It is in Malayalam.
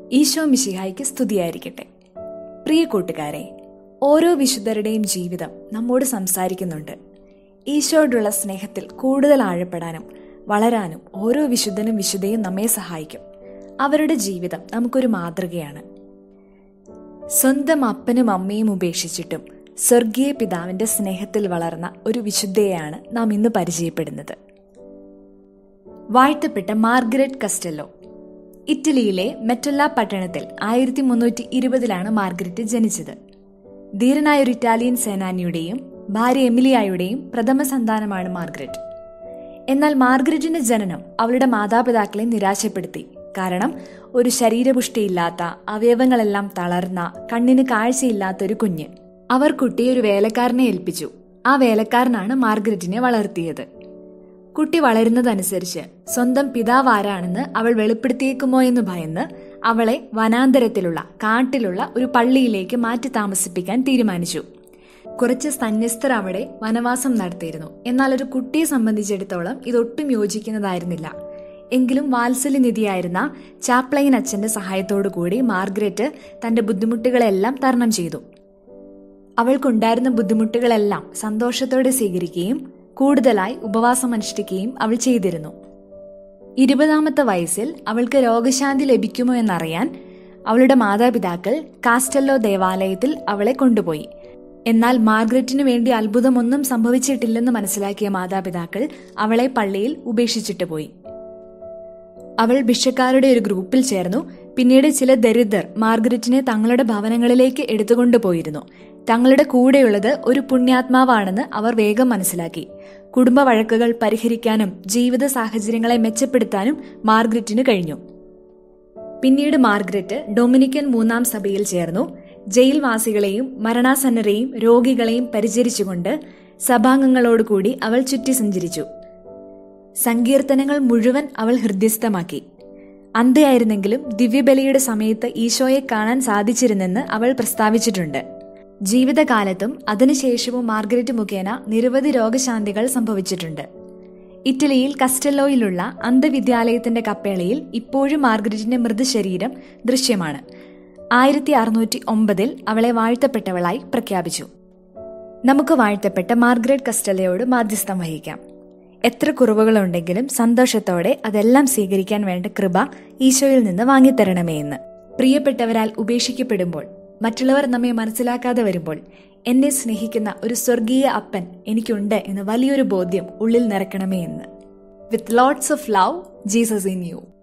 ഈശോ മിശിഹായ്ക്ക് സ്തുതിയായിരിക്കട്ടെ പ്രിയ കൂട്ടുകാരെ ഓരോ വിശുദ്ധരുടെയും ജീവിതം നമ്മോട് സംസാരിക്കുന്നുണ്ട് ഈശോയോടുള്ള സ്നേഹത്തിൽ കൂടുതൽ ആഴപ്പെടാനും വളരാനും ഓരോ വിശുദ്ധനും വിശുദ്ധയും നമ്മെ സഹായിക്കും അവരുടെ ജീവിതം നമുക്കൊരു മാതൃകയാണ് സ്വന്തം അപ്പനും അമ്മയും ഉപേക്ഷിച്ചിട്ടും സ്വർഗീയ പിതാവിന്റെ സ്നേഹത്തിൽ വളർന്ന ഒരു വിശുദ്ധയെയാണ് നാം ഇന്ന് പരിചയപ്പെടുന്നത് വാഴ്ത്തപ്പെട്ട മാർഗരറ്റ് കസ്റ്റല്ലോ ഇറ്റലിയിലെ മെറ്റല്ല പട്ടണത്തിൽ ആയിരത്തി മുന്നൂറ്റി ഇരുപതിലാണ് മാർഗരറ്റ് ജനിച്ചത് ധീരനായ ഒരു ഇറ്റാലിയൻ സേനാനിയുടെയും ഭാര്യ എമിലിയായുടെയും പ്രഥമ സന്താനമാണ് മാർഗരറ്റ് എന്നാൽ മാർഗരറ്റിന്റെ ജനനം അവളുടെ മാതാപിതാക്കളെ നിരാശപ്പെടുത്തി കാരണം ഒരു ശരീരപുഷ്ടിയില്ലാത്ത അവയവങ്ങളെല്ലാം തളർന്ന കണ്ണിന് കാഴ്ചയില്ലാത്ത ഒരു കുഞ്ഞ് അവർ കുട്ടിയെ ഒരു വേലക്കാരനെ ഏൽപ്പിച്ചു ആ വേലക്കാരനാണ് മാർഗരറ്റിനെ വളർത്തിയത് കുട്ടി വളരുന്നതനുസരിച്ച് സ്വന്തം പിതാവ് ആരാണെന്ന് അവൾ വെളിപ്പെടുത്തിയേക്കുമോ എന്ന് ഭയന്ന് അവളെ വനാന്തരത്തിലുള്ള കാട്ടിലുള്ള ഒരു പള്ളിയിലേക്ക് മാറ്റി താമസിപ്പിക്കാൻ തീരുമാനിച്ചു കുറച്ച് സന്യസ്തർ അവിടെ വനവാസം നടത്തിയിരുന്നു എന്നാൽ ഒരു കുട്ടിയെ സംബന്ധിച്ചിടത്തോളം ഇതൊട്ടും യോജിക്കുന്നതായിരുന്നില്ല എങ്കിലും വാത്സല്യനിധിയായിരുന്ന ചാപ്ലൈൻ അച്ഛന്റെ സഹായത്തോടു കൂടി മാർഗ്രറ്റ് തന്റെ ബുദ്ധിമുട്ടുകളെല്ലാം തരണം ചെയ്തു അവൾക്കുണ്ടായിരുന്ന ബുദ്ധിമുട്ടുകളെല്ലാം സന്തോഷത്തോടെ സ്വീകരിക്കുകയും കൂടുതലായി ഉപവാസം അനുഷ്ഠിക്കുകയും അവൾ ചെയ്തിരുന്നു ഇരുപതാമത്തെ വയസ്സിൽ അവൾക്ക് രോഗശാന്തി ലഭിക്കുമോ എന്നറിയാൻ അവളുടെ മാതാപിതാക്കൾ കാസ്റ്റല്ലോ ദേവാലയത്തിൽ അവളെ കൊണ്ടുപോയി എന്നാൽ മാർഗ്രറ്റിനു വേണ്ടി അത്ഭുതമൊന്നും സംഭവിച്ചിട്ടില്ലെന്ന് മനസ്സിലാക്കിയ മാതാപിതാക്കൾ അവളെ പള്ളിയിൽ ഉപേക്ഷിച്ചിട്ട് പോയി അവൾ ഭിക്ഷക്കാരുടെ ഒരു ഗ്രൂപ്പിൽ ചേർന്നു പിന്നീട് ചില ദരിദ്രർ മാർഗരറ്റിനെ തങ്ങളുടെ ഭവനങ്ങളിലേക്ക് എടുത്തുകൊണ്ടുപോയിരുന്നു തങ്ങളുടെ കൂടെയുള്ളത് ഒരു പുണ്യാത്മാവാണെന്ന് അവർ വേഗം മനസ്സിലാക്കി കുടുംബ വഴക്കുകൾ പരിഹരിക്കാനും ജീവിത സാഹചര്യങ്ങളെ മെച്ചപ്പെടുത്താനും മാർഗ്രറ്റിന് കഴിഞ്ഞു പിന്നീട് മാർഗ്രറ്റ് ഡൊമിനിക്കൻ മൂന്നാം സഭയിൽ ചേർന്നു ജയിൽവാസികളെയും മരണാസന്നരെയും രോഗികളെയും പരിചരിച്ചുകൊണ്ട് സഭാംഗങ്ങളോടുകൂടി അവൾ ചുറ്റി സഞ്ചരിച്ചു സങ്കീർത്തനങ്ങൾ മുഴുവൻ അവൾ ഹൃദ്യസ്ഥമാക്കി അന്ധയായിരുന്നെങ്കിലും ദിവ്യബലിയുടെ സമയത്ത് ഈശോയെ കാണാൻ സാധിച്ചിരുന്നെന്ന് അവൾ പ്രസ്താവിച്ചിട്ടുണ്ട് ജീവിതകാലത്തും അതിനുശേഷവും മാർഗരറ്റ് മുഖേന നിരവധി രോഗശാന്തികൾ സംഭവിച്ചിട്ടുണ്ട് ഇറ്റലിയിൽ കസ്റ്റലോയിലുള്ള അന്ധവിദ്യാലയത്തിന്റെ കപ്പേളയിൽ ഇപ്പോഴും മാർഗരറ്റിന്റെ മൃതശരീരം ദൃശ്യമാണ് ആയിരത്തി അറുന്നൂറ്റി ഒമ്പതിൽ അവളെ വാഴ്ത്തപ്പെട്ടവളായി പ്രഖ്യാപിച്ചു നമുക്ക് വാഴ്ത്തപ്പെട്ട മാർഗരറ്റ് കസ്റ്റലയോട് മാധ്യസ്ഥം വഹിക്കാം എത്ര കുറവുകളുണ്ടെങ്കിലും സന്തോഷത്തോടെ അതെല്ലാം സ്വീകരിക്കാൻ വേണ്ട കൃപ ഈശോയിൽ നിന്ന് വാങ്ങിത്തരണമേ എന്ന് പ്രിയപ്പെട്ടവരാൽ ഉപേക്ഷിക്കപ്പെടുമ്പോൾ മറ്റുള്ളവർ നമ്മെ മനസ്സിലാക്കാതെ വരുമ്പോൾ എന്നെ സ്നേഹിക്കുന്ന ഒരു സ്വർഗീയ അപ്പൻ എനിക്കുണ്ട് എന്ന് വലിയൊരു ബോധ്യം ഉള്ളിൽ നിറക്കണമേ എന്ന് with lots of love Jesus in U